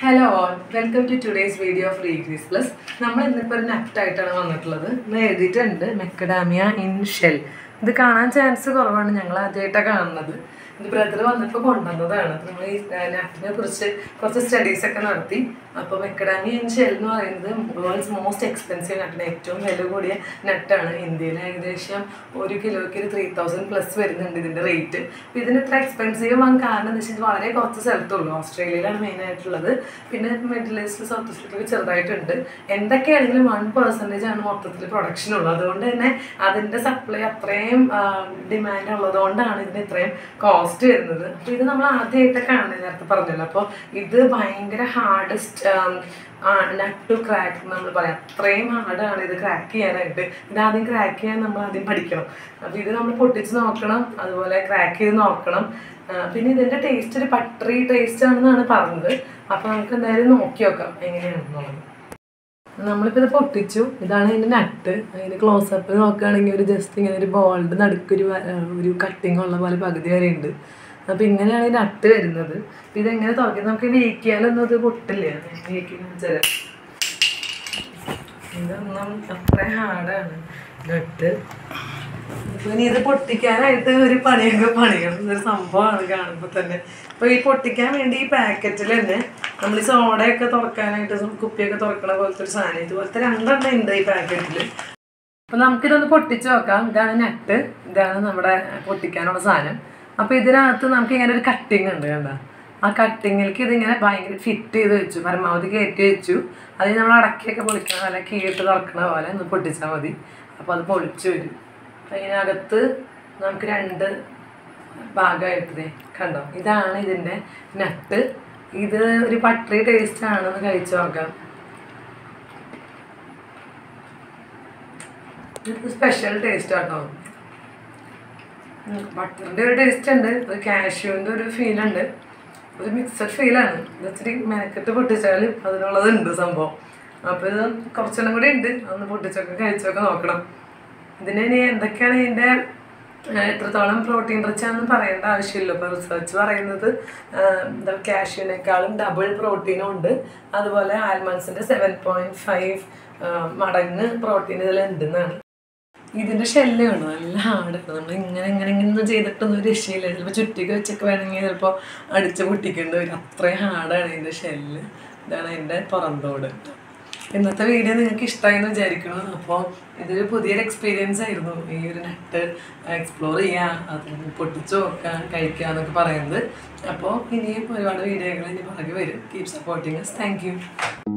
hello all welcome to today's video of റീഗ്രീസ് plus നമ്മൾ ഇന്നിപ്പോൾ ഒരു നട്ടായിട്ടാണ് വന്നിട്ടുള്ളത് ഇന്ന് എഴുതിയിട്ടുണ്ട് മെക്കഡാമിയ ഇൻ ഷെൽ ഇത് കാണാൻ ചാൻസ് കുറവാണ് ഞങ്ങൾ ആദ്യമായിട്ടാണ് കാണുന്നത് ഇത് ബ്രദർ വന്നപ്പോൾ കൊണ്ടുവന്നതാണ് അപ്പോൾ നമ്മൾ ഈ നട്ടിനെ കുറിച്ച് കുറച്ച് സ്റ്റഡീസ് ഒക്കെ നടത്തി അപ്പോൾ മെക്കഡാമിയ ഇൻ ഷെൽ എന്ന് പറയുന്നത് വേൾഡ്സ് മോസ്റ്റ് എക്സ്പെൻസീവ് നട്ടാണ് ഏറ്റവും വില കൂടിയ നട്ടാണ് ഇന്ത്യയിൽ ഏകദേശം ഒരു കിലോയ്ക്ക് ഒരു ത്രീ തൗസൻഡ് പ്ലസ് വരുന്നുണ്ട് ഇതിൻ്റെ റേറ്റ് അപ്പോൾ ഇതിന് ഇത്ര എക്സ്പെൻസീവ് ആകാൻ കാരണം എന്ന് വെച്ചാൽ ഇത് വളരെ കുറച്ച് സ്ഥലത്തുള്ളൂ ഓസ്ട്രേലിയയിലാണ് മെയിൻ ആയിട്ടുള്ളത് പിന്നെ മിഡിൽ ഈസ്റ്റ് സൗത്ത് ഈസ്റ്റിലൊക്കെ ചെറുതായിട്ടുണ്ട് എന്തൊക്കെയാണെങ്കിലും വൺ പെർസെൻറ്റേജ് ആണ് മൊത്തത്തിൽ പ്രൊഡക്ഷൻ ഉള്ളത് അതുകൊണ്ട് തന്നെ അതിൻ്റെ സപ്ലൈ അത്രയും ഡിമാൻഡ് ഉള്ളതുകൊണ്ടാണ് ഇതിന് ഇത്രയും കോസ്റ്റ് വരുന്നത് അപ്പോൾ ഇത് നമ്മൾ ആദ്യമായിട്ടൊക്കെ കാണുന്നത് നേരത്തെ പറഞ്ഞല്ലോ അപ്പോൾ ഇത് ഭയങ്കര ഹാർഡസ്റ്റ് നട്ട് ടു ക്രാക്ക് നമ്മൾ പറയാം അത്രയും ഹാർഡാണ് ഇത് ക്രാക്ക് ചെയ്യാനായിട്ട് ഇത് ആദ്യം ക്രാക്ക് ചെയ്യാൻ നമ്മൾ ആദ്യം പഠിക്കണം അപ്പോൾ ഇത് നമ്മൾ പൊട്ടിച്ച് നോക്കണം അതുപോലെ ക്രാക്ക് ചെയ്ത് നോക്കണം ആ, പിന്നെ ഇതിൻ്റെ ടേസ്റ്റ് ഒരു പട്ടറി ടേസ്റ്റ് ആണെന്നാണ് പറഞ്ഞത് അപ്പോൾ നമുക്ക് എന്തായാലും നോക്കി നോക്കാം എങ്ങനെയാണെന്നുള്ളത് നമ്മളിപ്പോൾ ഇത് പൊട്ടിച്ചു ഇതാണ് ഇതിൻ്റെ നട്ട് അതിൻ്റെ ക്ലോസപ്പ് നോക്കുകയാണെങ്കിൽ ഒരു ജസ്റ്റ് ഇങ്ങനെ ഒരു ബോൾഡ് നടുക്കൊരു വ- ഒരു കട്ടിങ് ഉള്ള പോലെ പകുതി വരെ ഉണ്ട് അപ്പോൾ ഇങ്ങനെയാണ് ഈ നട്ട് വരുന്നത് അപ്പോൾ ഇതെങ്ങനെ തുറക്കുന്നത് നമുക്ക് വീക്കിയാലൊന്നും ഇത് പൊട്ടില്ല വീക്കിന്ന് വെച്ചാൽ ഇതൊന്നും അത്ര ഹാർഡാണ് നട്ട് ഇപ്പൊ ഇനി ഇത് പൊട്ടിക്കാനായിട്ട് ഒരു പണിയൊക്കെ പണിയണം ഒരു സംഭവമാണ് കാണുമ്പോൾ തന്നെ അപ്പോൾ ഈ പൊട്ടിക്കാൻ വേണ്ടി ഈ പാക്കറ്റിൽ തന്നെ നമ്മൾ ഈ സോഡയൊക്കെ തുറക്കാനായിട്ട് കുപ്പിയൊക്കെ തുറക്കണ പോലത്തെ ഒരു സാധനം ഇതുപോലത്തെ രണ്ടെണ്ണം ഉണ്ട് ഈ പാക്കറ്റിൽ അപ്പോൾ നമുക്കിതൊന്ന് പൊട്ടിച്ച് നോക്കാം ഇതാണ് നെറ്റ് ഇതാണ് നമ്മുടെ പൊട്ടിക്കാനുള്ള സാധനം അപ്പോൾ ഇതിനകത്ത് നമുക്ക് ഇങ്ങനെ ഒരു കട്ടിങ് ഉണ്ട് കണ്ട ആ കട്ടിങ്ങിലേക്ക് ഇതിങ്ങനെ ഭയങ്കര ഫിറ്റ് ചെയ്ത് വെച്ചു പരമാവധി കയറ്റി വെച്ചു അതിൽ നമ്മൾ അടക്കിയൊക്കെ പൊളിക്കണ പോലെ കീഴിട്ട് തുറക്കണ പോലെ ഒന്ന് പൊട്ടിച്ചാൽ മതി അപ്പോൾ അത് പൊളിച്ചു വരും അപ്പോൾ ഇതിനകത്ത് നമുക്ക് രണ്ട് ഭാഗമായിട്ട് കണ്ടോ ഇതാണ് ഇതിൻ്റെ നട്ട് ഇത് ഒരു പട്ടറി ടേസ്റ്റ് ആണെന്ന് കഴിച്ചു നോക്കാം ഇത് സ്പെഷ്യൽ ടേസ്റ്റ് ആട്ടോ ബട്ടറിൻ്റെ ഒരു ടേസ്റ്റ് ഉണ്ട് ഒരു കാഷ്യൂവിൻ്റെ ഒരു ഫീൽ ഉണ്ട് ഒരു മിക്സഡ് ഫീലാണ് ഇത് ഇച്ചിരി മെനക്കെട്ട് പൊട്ടിച്ചാൽ അതിനുള്ളതുണ്ട് സംഭവം അപ്പോൾ ഇത് കുറച്ചെണ്ണം കൂടി ഉണ്ട് അതൊന്ന് പൊട്ടിച്ചൊക്കെ കഴിച്ചൊക്കെ നോക്കണം ഇതിന് ഇനി എന്തൊക്കെയാണ് ഇതിൻ്റെ ഏഹ്, എത്രത്തോളം പ്രോട്ടീൻ റിച്ച് ആണെന്ന് പറയേണ്ട ആവശ്യമില്ല ഇപ്പോൾ റിസർച്ച് പറയുന്നത് ഏഹ്, എന്താ കാഷ്യൂവിനേക്കാളും ഡബിൾ പ്രോട്ടീനും ഉണ്ട് അതുപോലെ ആൽമണ്ട്സിൻ്റെ സെവൻ പോയിൻറ്റ് ഫൈവ് മടങ്ങ് പ്രോട്ടീൻ ഇതിലുണ്ടെന്നാണ് ഇതിന്റെ ഷെല്ല് വേണം നല്ല ഹാർഡാണ് നമ്മൾ ഇങ്ങനെ ഇങ്ങനെ ഇങ്ങനെ ഒന്നും ചെയ്തിട്ടൊന്നും ഒരു രക്ഷയില്ല ചിലപ്പോൾ ചുറ്റിക്ക് വെച്ചൊക്കെ വേണമെങ്കിൽ ചിലപ്പോൾ അടിച്ച് പൊട്ടിക്കേണ്ടി വരും അത്രയും ഹാർഡാണ് ഇതിന്റെ ഷെല്ല് ഇതാണ് അതിൻ്റെ പുറന്തോട് ഇന്നത്തെ വീഡിയോ നിങ്ങൾക്ക് ഇഷ്ടമായി എന്ന് വിചാരിക്കുന്നു അപ്പോൾ ഇതൊരു പുതിയൊരു എക്സ്പീരിയൻസ് ആയിരുന്നു ഈ ഒരു നെറ്റ് എക്സ്പ്ലോർ ചെയ്യുക അത് പൊട്ടിച്ച് നോക്കുക കഴിക്കുക എന്നൊക്കെ പറയുന്നത് അപ്പോൾ ഇനിയും ഒരുപാട് വീഡിയോകൾ ഇനി പുറകെ വരും കീപ് സപ്പോർട്ടിങ് താങ്ക് യു